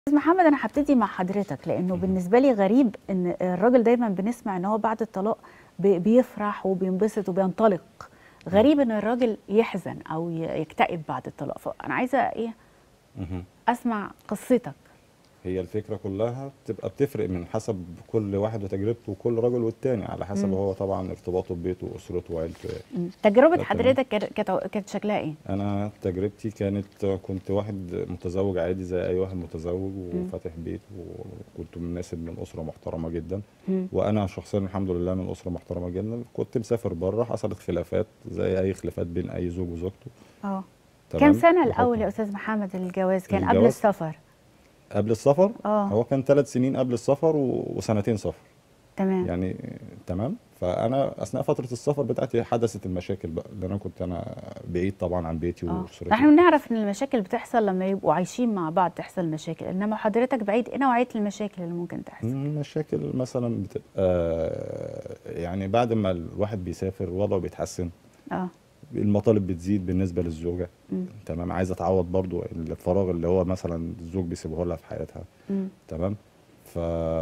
استاذ محمد انا هبتدي مع حضرتك لانه بالنسبه لي غريب ان الراجل دايما بنسمع ان هو بعد الطلاق بي- بيفرح وبينبسط وبينطلق غريب ان الراجل يحزن او ي- يكتئب بعد الطلاق فانا عايزه ايه مهم. اسمع قصتك هي الفكرة كلها بتبقى بتفرق من حسب كل واحد وتجربته وكل راجل والتاني على حسب مم. هو طبعا ارتباطه ببيته واسرته وعيلته إيه. مم. تجربه تمام. حضرتك كانت- كانت كانت شكلها ايه انا تجربتي كانت كنت واحد متزوج عادي زي اي واحد متزوج وفاتح بيت وكنت مناسب من اسرة محترمة جدا مم. وانا شخصيا الحمد لله من اسرة محترمة جدا كنت مسافر بره حصلت خلافات زي اي خلافات بين اي زوج وزوجته اه تمام كام سنه بحكم- الاول يا استاذ محمد الجواز كان قبل الجواز؟ السفر قبل السفر اه هو كان ثلاث سنين قبل السفر و- وسنتين سفر تمام يعني تمام فانا اثناء فتره السفر بتاعتي حدثت المشاكل بقى لان انا كنت انا بعيد طبعا عن بيتي اه واسرتي نحن بنعرف ان المشاكل بتحصل لما يبقوا عايشين مع بعض تحصل مشاكل انما حضرتك بعيد ايه نوعيه المشاكل اللي ممكن تحصل مشاكل مثلا بتبقى يعني بعد ما الواحد بيسافر وضعه بيتحسن اه المطالب بتزيد بالنسبه للزوجه مم. تمام عايزه تعوض برضو الفراغ اللي هو مثلا الزوج بيسيبه لها في حياتها مم. تمام ف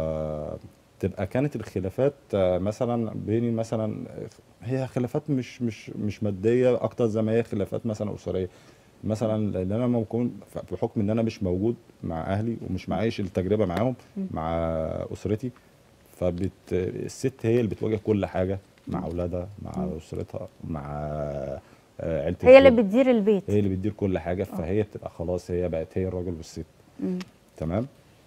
تبقى كانت الخلافات آه، مثلا بيني مثلا هي خلافات مش مش مش ماديه اكتر زي ما هي خلافات مثلا اسريه مثلا لان انا ممكن بحكم ان انا مش موجود مع اهلي ومش معايش التجربه معاهم مم. مع اسرتي فبت الست هي اللي بتواجه كل حاجه مع اولادها مع مم. اسرتها مع آه، عيله هي اللي الزوج. بتدير البيت هي اللي بتدير كل حاجه فهي بتبقى خلاص هي بقت هي الراجل والست مم. تمام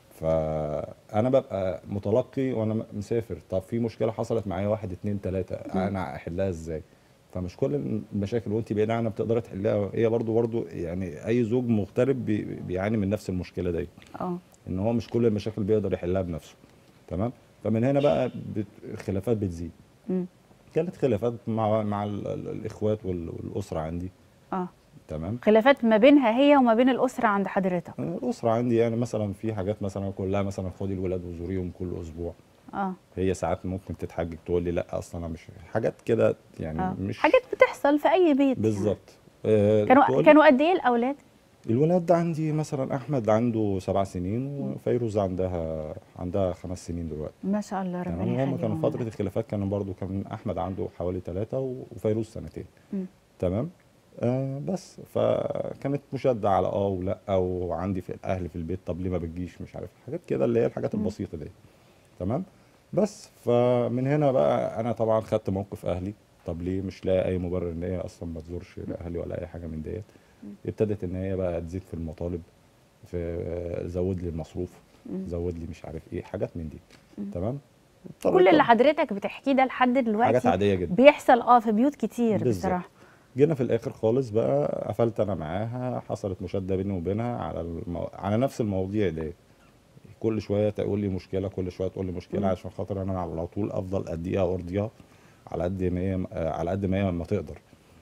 فانا ببقى متلقي وانا مسافر طب في مشكله حصلت معايا واحد اتنين تلاته انا احلها ازاي فمش كل المشاكل وانت بعيد عنها بتقدري تحلها هي برضو برضو يعني اي زوج مغترب بي- بيعاني من نفس المشكله دي اه ان هو مش كل المشاكل بيقدر يحلها بنفسه تمام فمن هنا بقى بت... الخلافات بتزيد مم. كانت خلافات مع مع ال... ال- الاخوات وال... والاسره عندي اه تمام خلافات ما بينها هي وما بين الاسره عند حضرتك الاسره عندي يعني مثلا في حاجات مثلا كلها مثلا خدي الولاد وزوريهم كل اسبوع اه هي ساعات ممكن تتحجج تقول لي لا اصلا انا مش حاجات كده يعني اه مش حاجات بتحصل في اي بيت بالظبط آه كانوا تقول- كانوا قد ايه الاولاد الولاد ده عندي مثلا احمد عنده سبع سنين وفيروز عندها عندها خمس سنين دلوقتي ما شاء الله ربنا تمام هم كانوا يخليهم فتره لك. الخلافات كانوا برضو كان احمد عنده حوالي ثلاثه وفيروز سنتين مم. تمام آه بس فكانت مشاده على اه ولا وعندي في الاهل في البيت طب ليه ما بتجيش مش عارف حاجات كده اللي هي الحاجات مم. البسيطه دي تمام بس فمن هنا بقى انا طبعا خدت موقف اهلي طب ليه مش لاقي اي مبرر ان هي اصلا ما تزورش اهلي ولا اي حاجه من ديت ابتدت ان هي بقى تزيد في المطالب في آه، زود لي المصروف مم. زود لي مش عارف ايه حاجات من دي تمام كل اللي حضرتك بتحكيه ده لحد حاجات دلوقتي عاديه جدا بيحصل اه في بيوت كتير بالظبط. بصراحه جينا في الاخر خالص بقى قفلت انا معاها حصلت مشاده بيني وبينها على المو... على نفس المواضيع دي كل شويه تقول لي مشكله كل شويه تقول لي مشكله مم. عشان خاطر انا على طول افضل اديها وارضيها على قد ما هي آه، على قد ما هي ما تقدر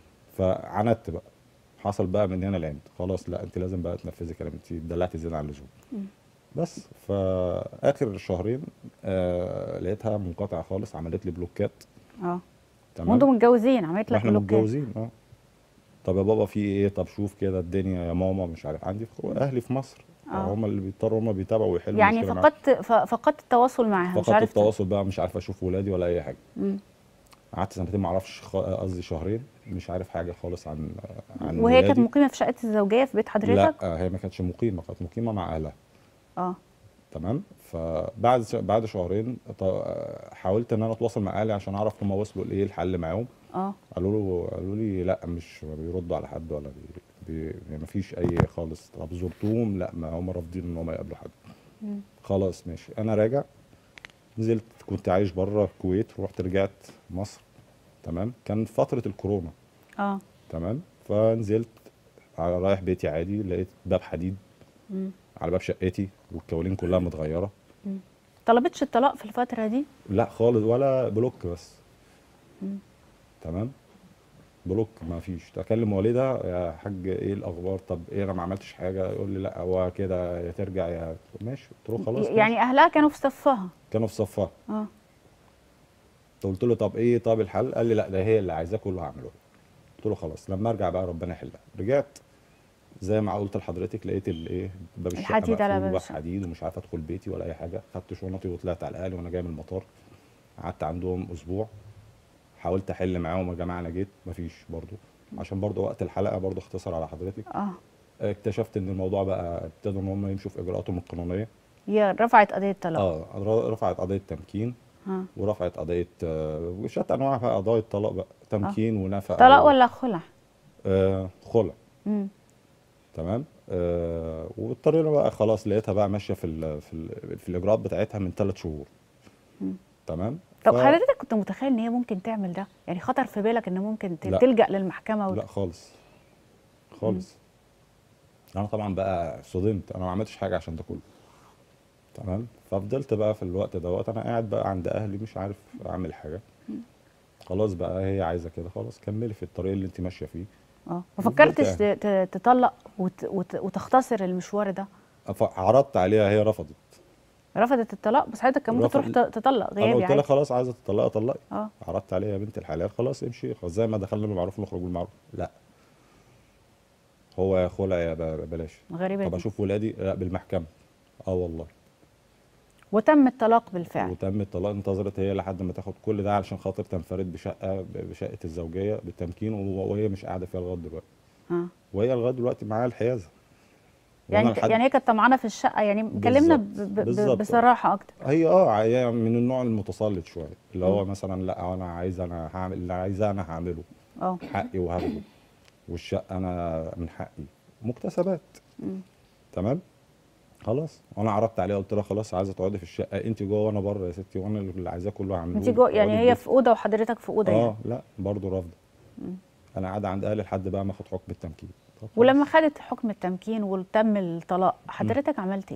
فعندت بقى حصل بقى من هنا العند خلاص لا انت لازم بقى تنفذي كلام انت دلعتي زياده عن اللزوم مم. بس فاخر شهرين آه لقيتها منقطعه خالص عملت لي بلوكات اه تمام وانتوا متجوزين عملت لك واحنا بلوكات متجوزين اه طب يا بابا في ايه طب شوف كده الدنيا يا ماما مش عارف عندي في اهلي في مصر آه. هم اللي بيضطروا هم بيتابعوا ويحلوا يعني المشكلة معايا. فقدت ف- فقدت التواصل معاها مش فقدت عارف التواصل بقى مش عارف اشوف ولادي ولا اي حاجه مم. قعدت سنتين ما اعرفش خ- قصدي شهرين مش عارف حاجه خالص عن عن وهي كانت ولادي. مقيمه في شقه الزوجيه في بيت حضرتك لا هي ما كانتش مقيمه كانت مقيمه مع اهلها اه تمام فبعد ش- بعد شهرين ط- حاولت ان انا اتواصل مع اهلي عشان اعرف هم وصلوا لايه الحل معاهم اه قالوا له قالوا لي لا مش ما بيردوا على حد ولا بي بي ما فيش اي خالص طب زرتوهم لا ما هم رافضين ان هم يقابلوا حد مم. خلاص ماشي انا راجع نزلت كنت عايش بره الكويت ورحت رجعت مصر تمام كان فترة الكورونا اه تمام فنزلت على رايح بيتي عادي لقيت باب حديد مم. على باب شقتي والكوالين كلها متغيرة طلبتش الطلاق في الفتره دي لا خالص ولا بلوك بس مم. تمام بلوك ما فيش اكلم والدها يا حاج ايه الاخبار طب ايه انا ما عملتش حاجه يقول لي لا هو كده يا ترجع يا ماشي قلت له خلاص يعني ماشي. اهلها كانوا في صفها كانوا في صفها اه قلت له طب ايه طب الحل قال لي لا ده هي اللي عايزاه كله هعمله قلت له خلاص لما ارجع بقى ربنا يحلها رجعت زي ما قلت لحضرتك لقيت الايه باب الشقه الحديد على مقفول باب وباب الشقة. حديد ومش عارف ادخل بيتي ولا اي حاجه خدت شنطي وطلعت على الاهلي وانا جاي من المطار قعدت عندهم اسبوع حاولت احل معاهم يا جماعه انا جيت مفيش برضو عشان برضو وقت الحلقه برضو اختصر على حضرتك اه اكتشفت ان الموضوع بقى ابتدوا ان هم يمشوا في اجراءاتهم القانونيه هي رفعت قضيه طلاق اه ر- رفعت قضيه تمكين ها ورفعت قضيه آه، وشت انواع بقى قضايا طلاق بقى تمكين ونفقه طلاق و- ولا خلع آه خلع مم. تمام آه واضطرينا بقى خلاص لقيتها بقى ماشيه في ال في ال في الاجراءات بتاعتها من ثلاث شهور مم. تمام طب ف- حضرتك كنت متخيل ان هي ممكن تعمل ده يعني خطر في بالك ان ممكن ت- لا. تلجأ للمحكمه وت... لا خالص خالص انا طبعا بقى صدمت انا ما عملتش حاجه عشان ده كله تمام ففضلت بقى في الوقت دوت انا قاعد بقى عند اهلي مش عارف اعمل حاجه خلاص بقى هي عايزه كده خلاص كملي في الطريق اللي انت ماشيه فيه اه ما وفضلت فكرتش ت- يعني. ت- تطلق وت... وت... وتختصر المشوار ده ف- عرضت عليها هي رفضت رفضت الطلاق بس حضرتك كان ممكن تروح رفضت. ت- تطلق انا غيابي قلت لها عادي خلاص عايزه تطلقي طلقي اه عرضت عليها يا بنت الحلال خلاص امشي خلاص زي ما دخلنا بالمعروف نخرج بالمعروف لا هو يا خلع يا ب- بلاش غريبه طب دي اشوف ولادي لا بالمحكمه اه والله وتم الطلاق بالفعل وتم الطلاق انتظرت هي لحد ما تاخد كل ده علشان خاطر تنفرد بشقه بشقه الزوجيه بالتمكين و- وهي مش قاعده فيها لغايه دلوقتي اه وهي لغايه دلوقتي معاها الحيازه يعني وأنا لحد- يعني هي كانت طمعانه في الشقه يعني كلمنا ب... بالظبط، ب... ب... بالظبط. بصراحه اكتر هي اه هي من النوع المتسلط شويه اللي هو مم. مثلا لا انا عايز انا هعمل اللي عايزاه انا هعمله اه حقي وهاخده والشقه انا من حقي مكتسبات مم. تمام خلاص وانا عرضت عليها قلت لها خلاص عايزه تقعدي في الشقه انت جوه وانا بره يا ستي وانا اللي عايزاه كله هعمله انت لك. جو يعني اقعدي هي في في اوضه وحضرتك في اوضه بيتك. يعني اه لا برضه رافضه مم. انا قاعده عند اهلي لحد بقى ما اخد حكم التمكين طب خلاص. ولما خدت حكم التمكين وتم الطلاق حضرتك عملت ايه؟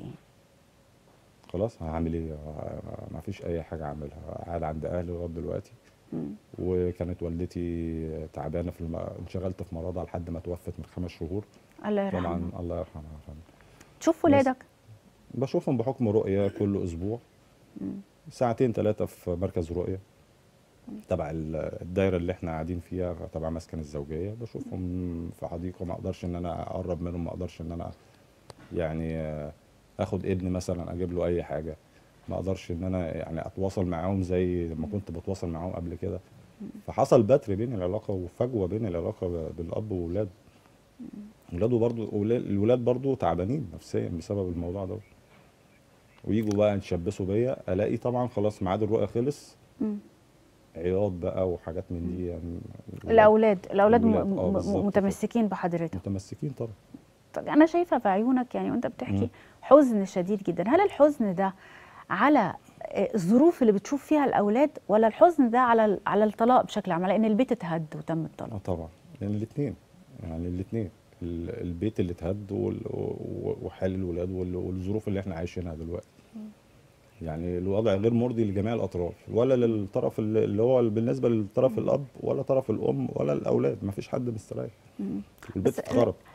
خلاص هعمل ايه آه، ما فيش اي حاجه اعملها قاعد عند اهلي لغايه دلوقتي مم. وكانت والدتي تعبانه في الم... انشغلت في مرضها لحد ما توفت من خمس شهور الله يرحمه طبعا الله يرحمها فعلا. تشوف ولادك بشوفهم بحكم رؤيه كل اسبوع ساعتين ثلاثه في مركز رؤيه تبع ال- الدايره اللي احنا قاعدين فيها تبع مسكن الزوجيه بشوفهم في حديقه ما اقدرش ان انا اقرب منهم ما اقدرش ان انا يعني آه، اخد ابني مثلا اجيب له اي حاجه ما اقدرش ان انا يعني اتواصل معاهم زي ما كنت بتواصل معاهم قبل كده فحصل بتر بين العلاقه وفجوه بين العلاقه ب- بالاب وولاده ولاده برضو ولا- الولاد برضو تعبانين نفسيا بسبب الموضوع ده ويجوا بقى يتشبثوا بيا الاقي طبعا خلاص ميعاد الرؤيه خلص مم. عياط بقى وحاجات من دي يعني الاولاد الاولاد م- الولاد، آه، م- بالظبط كده. متمسكين بحضرتك متمسكين طبعا طب انا شايفه في عيونك يعني وانت بتحكي مم. حزن شديد جدا هل الحزن ده على آه، الظروف اللي بتشوف فيها الاولاد ولا الحزن ده على ال- على الطلاق بشكل عام لان البيت اتهد وتم الطلاق اه طبعا يعني الاثنين يعني الاثنين البيت اللي اتهد وال- و- وحال الولاد وال- والظروف اللي احنا عايشينها دلوقتي يعني الوضع غير مرضي لجميع الاطراف ولا للطرف اللي اللي هو بالنسبه للطرف الاب ولا طرف الام ولا الاولاد ما فيش حد مستريح مم. البيت بس اتخرب